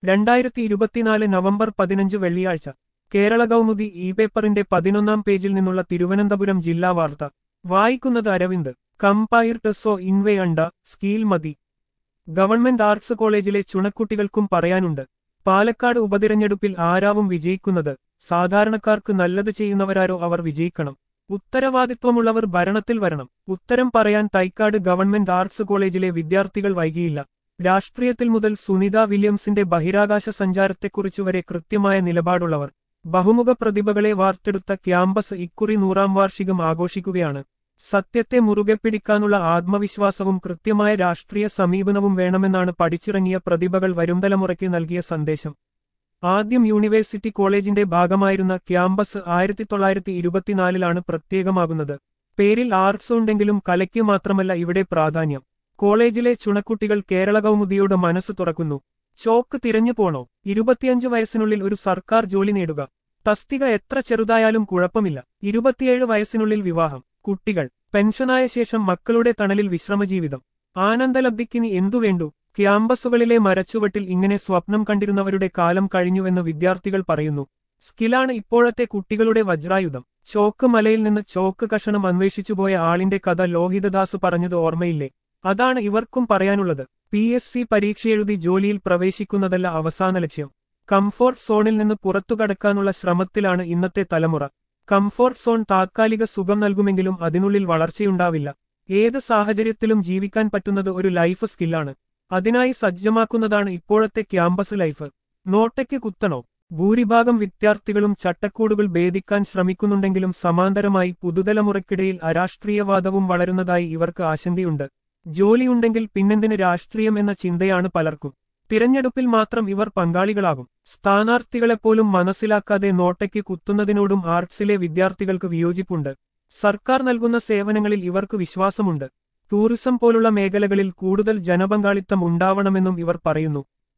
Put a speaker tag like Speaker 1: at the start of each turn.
Speaker 1: രണ്ടായിരത്തി ഇരുപത്തിനാല് നവംബർ പതിനഞ്ച് വെള്ളിയാഴ്ച കേരള കൗമുദി ഇ പേപ്പറിന്റെ പതിനൊന്നാം പേജിൽ നിന്നുള്ള തിരുവനന്തപുരം ജില്ലാ വാർത്ത വായിക്കുന്നത് അരവിന്ദ് കമ്പയർ ടെസോ ഇൻവേ അണ്ട സ്കീൽ മതി ഗവൺമെന്റ് ആർട്സ് കോളേജിലെ ചുണക്കുട്ടികൾക്കും പറയാനുണ്ട് പാലക്കാട് ഉപതിരഞ്ഞെടുപ്പിൽ ആരാവും വിജയിക്കുന്നത് സാധാരണക്കാർക്ക് നല്ലത് ചെയ്യുന്നവരാരോ അവർ വിജയിക്കണം ഉത്തരവാദിത്വമുള്ളവർ ഭരണത്തിൽ വരണം ഉത്തരം പറയാൻ തൈക്കാട് ഗവൺമെന്റ് ആർട്സ് കോളേജിലെ വിദ്യാർത്ഥികൾ വൈകിയില്ല രാഷ്ട്രീയത്തിൽ മുതൽ സുനിത വില്യംസിന്റെ ബഹിരാകാശ സഞ്ചാരത്തെക്കുറിച്ചു വരെ കൃത്യമായ നിലപാടുള്ളവർ ബഹുമുഖ പ്രതിഭകളെ വാർത്തെടുത്ത ക്യാമ്പസ് ഇക്കുറി നൂറാം വാർഷികം ആഘോഷിക്കുകയാണ് സത്യത്തെ മുറുകെ പിടിക്കാനുള്ള ആത്മവിശ്വാസവും കൃത്യമായ രാഷ്ട്രീയ സമീപനവും വേണമെന്നാണ് പഠിച്ചിറങ്ങിയ പ്രതിഭകൾ വരും തലമുറയ്ക്ക് നൽകിയ സന്ദേശം ആദ്യം യൂണിവേഴ്സിറ്റി കോളേജിന്റെ ഭാഗമായിരുന്ന ക്യാമ്പസ് ആയിരത്തി തൊള്ളായിരത്തി ഇരുപത്തിനാലിലാണ് പ്രത്യേകമാകുന്നത് പേരിൽ ആർട്സ് ഉണ്ടെങ്കിലും കലയ്ക്ക് മാത്രമല്ല ഇവിടെ പ്രാധാന്യം കോളേജിലെ ചുണക്കുട്ടികൾ കേരള കൗമുദിയോട് മനസ്സ് തുറക്കുന്നു ചോക്ക് തിരഞ്ഞു പോണോ ഇരുപത്തിയഞ്ച് വയസ്സിനുള്ളിൽ ഒരു സർക്കാർ ജോലി നേടുക തസ്തിക എത്ര ചെറുതായാലും കുഴപ്പമില്ല ഇരുപത്തിയേഴ് വയസ്സിനുള്ളിൽ വിവാഹം കുട്ടികൾ പെൻഷനായ ശേഷം മക്കളുടെ തണലിൽ വിശ്രമജീവിതം ആനന്ദലബ്ധിക്കിനി എന്തു വേണ്ടു ക്യാമ്പസുകളിലെ മരച്ചുവട്ടിൽ ഇങ്ങനെ സ്വപ്നം കണ്ടിരുന്നവരുടെ കാലം കഴിഞ്ഞുവെന്ന് വിദ്യാർത്ഥികൾ പറയുന്നു സ്കിലാണ് ഇപ്പോഴത്തെ കുട്ടികളുടെ വജ്രായുധം ചോക്ക് മലയിൽ നിന്ന് ചോക്ക് കഷണം അന്വേഷിച്ചുപോയ ആളിന്റെ കഥ ലോഹിതദാസ് പറഞ്ഞത് ഓർമ്മയില്ലേ അതാണ് ഇവർക്കും പറയാനുള്ളത് പി എസ് സി പരീക്ഷയെഴുതി ജോലിയിൽ പ്രവേശിക്കുന്നതല്ല അവസാന ലക്ഷ്യം കംഫോർട്ട് സോണിൽ നിന്ന് പുറത്തുകടക്കാനുള്ള ശ്രമത്തിലാണ് ഇന്നത്തെ തലമുറ കംഫോർട്ട് സോൺ താത്കാലിക സുഖം നൽകുമെങ്കിലും അതിനുള്ളിൽ വളർച്ചയുണ്ടാവില്ല ഏത് സാഹചര്യത്തിലും ജീവിക്കാൻ പറ്റുന്നത് ഒരു ലൈഫ് സ്കില്ലാണ് അതിനായി സജ്ജമാക്കുന്നതാണ് ഇപ്പോഴത്തെ ക്യാമ്പസ് ലൈഫ് നോട്ടയ്ക്ക് കുത്തണോ ഭൂരിഭാഗം വിദ്യാർത്ഥികളും ചട്ടക്കൂടുകൾ ഭേദിക്കാൻ ശ്രമിക്കുന്നുണ്ടെങ്കിലും സമാന്തരമായി പുതുതലമുറയ്ക്കിടയിൽ അരാഷ്ട്രീയവാദവും വളരുന്നതായി ഇവർക്ക് ആശങ്കയുണ്ട് ജോലിയുണ്ടെങ്കിൽ പിന്നെന്തിന് രാഷ്ട്രീയം എന്ന ചിന്തയാണ് പലർക്കും തിരഞ്ഞെടുപ്പിൽ മാത്രം ഇവർ പങ്കാളികളാകും സ്ഥാനാർത്ഥികളെപ്പോലും മനസ്സിലാക്കാതെ നോട്ടയ്ക്ക് കുത്തുന്നതിനോടും ആർട്സിലെ വിദ്യാർത്ഥികൾക്ക് വിയോജിപ്പുണ്ട് സർക്കാർ നൽകുന്ന സേവനങ്ങളിൽ ഇവർക്ക് വിശ്വാസമുണ്ട് ടൂറിസം പോലുള്ള മേഖലകളിൽ കൂടുതൽ ജനപങ്കാളിത്തം ഉണ്ടാവണമെന്നും ഇവർ പറയുന്നു